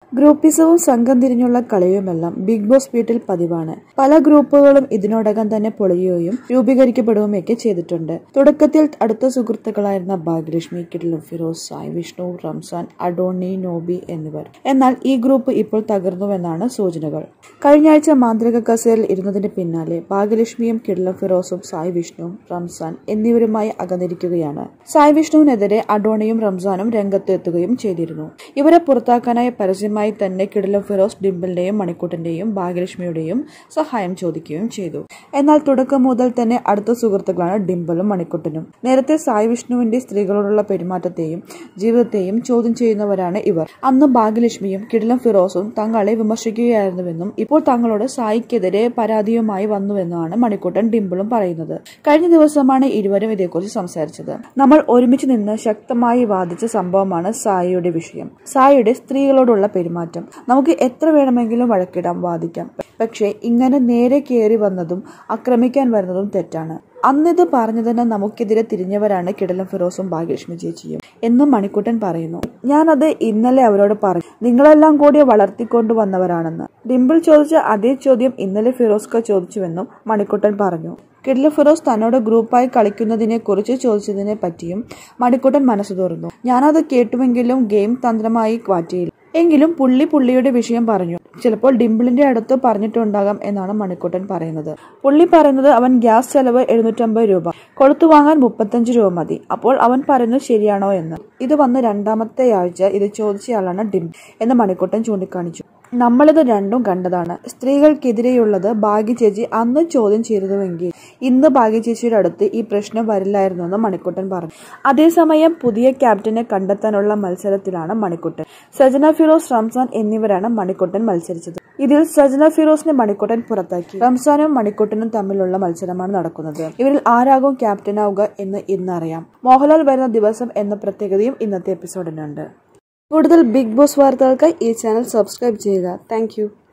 ഗ്രൂപ്പിസവും സംഘം തിരിഞ്ഞുള്ള കളിയുമെല്ലാം big boss വീട്ടിൽ പതിവാണ് പല ഗ്രൂപ്പുകളും ഇതിനോടകം തന്നെ പൊളിയുകയും രൂപീകരിക്കപ്പെടുകയുമൊക്കെ ചെയ്തിട്ടുണ്ട് തുടക്കത്തിൽ അടുത്ത സുഹൃത്തുക്കളായിരുന്ന ഭാഗ്യലക്ഷ്മി കിഡ്ലും ഫിറോസ് സായ് വിഷ്ണു റംസാൻ അഡോണി നോബി എന്നിവർ എന്നാൽ ഈ ഗ്രൂപ്പ് ഇപ്പോൾ തകർന്നുവെന്നാണ് സൂചനകൾ കഴിഞ്ഞ ആഴ്ച മാന്ത്രിക കസേരയിൽ ഇരുന്നതിന് പിന്നാലെ ഭാഗ്യലക്ഷ്മിയും കിഡ്ലം ഫിറോസും സായ് വിഷ്ണുവും റംസാൻ എന്നിവരുമായി അകന്നിരിക്കുകയാണ് സായ് വിഷ്ണുവിനെതിരെ അഡോണിയും റംസാനും രംഗത്ത് എത്തുകയും ചെയ്തിരുന്നു ഇവരെ പുറത്താക്കാനായി പരസ്യമായി തന്നെ കിടിലം ഫിറോസ് ഡിംപിളിന്റെയും മണിക്കൂട്ടിന്റെയും ഭാഗ്യലക്ഷ്മിയുടെയും സഹായം ചോദിക്കുകയും ചെയ്തു എന്നാൽ തുടക്കം മുതൽ തന്നെ അടുത്ത സുഹൃത്തുക്കളാണ് ഡിംപിളും മണിക്കുട്ടനും നേരത്തെ സായ് വിഷ്ണുവിന്റെ സ്ത്രീകളോടുള്ള പെരുമാറ്റത്തെയും ജീവിതത്തെയും ചോദ്യം ചെയ്യുന്നവരാണ് ഇവർ അന്ന് ഭാഗ്യലക്ഷ്മിയും കിടിലം ഫിറോസും തങ്ങളെ വിമർശിക്കുകയായിരുന്നുവെന്നും ഇപ്പോൾ തങ്ങളോട് സായിക്കെതിരെ പരാതിയുമായി വന്നുവെന്നാണ് മണിക്കുട്ടൻ ഡിംപിളും പറയുന്നത് കഴിഞ്ഞ ദിവസമാണ് ഇരുവരും ഇതേക്കുറിച്ച് സംസാരിച്ചത് നമ്മൾ ഒരുമിച്ച് നിന്ന് ശക്തമായി വാദിച്ച സംഭവമാണ് സായിയുടെ വിഷയം സായിയുടെ സ്ത്രീകളോടുള്ള പെരുമാറ്റം നമുക്ക് എത്ര വേണമെങ്കിലും വഴക്കിടാം വാദിക്കാം പക്ഷേ ഇങ്ങനെ നേരെ കയറി വന്നതും ആക്രമിക്കാൻ വരുന്നതും തെറ്റാണ് അന്നിത് പറഞ്ഞതിന് നമുക്കെതിരെ തിരിഞ്ഞവരാണ് കിടലം ഫിറോസും ഭാഗ്യലക്ഷ്മി ചേച്ചിയും എന്നും മണിക്കുട്ടൻ പറയുന്നു ഞാനത് ഇന്നലെ അവരോട് പറഞ്ഞു നിങ്ങളെല്ലാം കൂടി വളർത്തിക്കൊണ്ടു വന്നവരാണെന്ന് ഡിംപിൾ ചോദിച്ച അതേ ചോദ്യം ഇന്നലെ ഫിറോസ്ക ചോദിച്ചുവെന്നും മണിക്കുട്ടൻ പറഞ്ഞു കിഡ്ല ഫിറോസ് തന്നോട് ഗ്രൂപ്പായി കളിക്കുന്നതിനെ കുറിച്ച് ചോദിച്ചതിനെ പറ്റിയും മണിക്കുട്ടൻ മനസ്സ് തുറന്നു ഞാനത് കേട്ടുവെങ്കിലും ഗെയിം തന്ത്രമായി മാറ്റിയില്ല എങ്കിലും പുള്ളി പുള്ളിയുടെ വിഷയം പറഞ്ഞു ചിലപ്പോൾ ഡിംപിളിന്റെ അടുത്ത് പറഞ്ഞിട്ടുണ്ടാകാം എന്നാണ് മണിക്കുട്ടൻ പറയുന്നത് പുള്ളി പറയുന്നത് അവൻ ഗ്യാസ് ചെലവ് എഴുന്നൂറ്റമ്പത് രൂപ കൊടുത്തു വാങ്ങാൻ മുപ്പത്തഞ്ച് രൂപ മതി അപ്പോൾ അവൻ പറയുന്നത് ശരിയാണോ എന്ന് ഇത് വന്ന് രണ്ടാമത്തെ ആഴ്ച ഇത് ചോദിച്ചയാളാണ് ഡിം എന്ന് മണിക്കുട്ടൻ ചൂണ്ടിക്കാണിച്ചു നമ്മളിത് രണ്ടും കണ്ടതാണ് സ്ത്രീകൾക്കെതിരെയുള്ളത് ഭാഗ്യ ചേച്ചി അന്ന് ചോദ്യം ചെയ്തിരുന്നുവെങ്കിൽ ഇന്ന് ഭാഗ്യ ചേച്ചിയുടെ അടുത്ത് ഈ പ്രശ്നം വരില്ലായിരുന്നെന്ന് മണിക്കുട്ടൻ പറഞ്ഞു അതേസമയം പുതിയ ക്യാപ്റ്റനെ കണ്ടെത്താനുള്ള മത്സരത്തിലാണ് മണിക്കുട്ടൻ സജന ഫിറോസ് റംസാൻ എന്നിവരാണ് മണിക്കുട്ടൻ മത്സരിച്ചത് ഇതിൽ സജന ഫിറോസിനെ മണിക്കുട്ടൻ പുറത്താക്കി റംസാനും മണിക്കുട്ടനും തമ്മിലുള്ള മത്സരമാണ് നടക്കുന്നത് ഇവരിൽ ആരാകും ക്യാപ്റ്റനാവുക എന്ന് ഇന്നറിയാം മോഹൻലാൽ വരുന്ന ദിവസം എന്ന പ്രത്യേകതയും ഇന്നത്തെ എപ്പിസോഡിനുണ്ട് കൂടുതൽ ബിഗ് ബോസ് വാർത്തകൾക്കായി ഈ ചാനൽ സബ്സ്ക്രൈബ് ചെയ്യുക താങ്ക്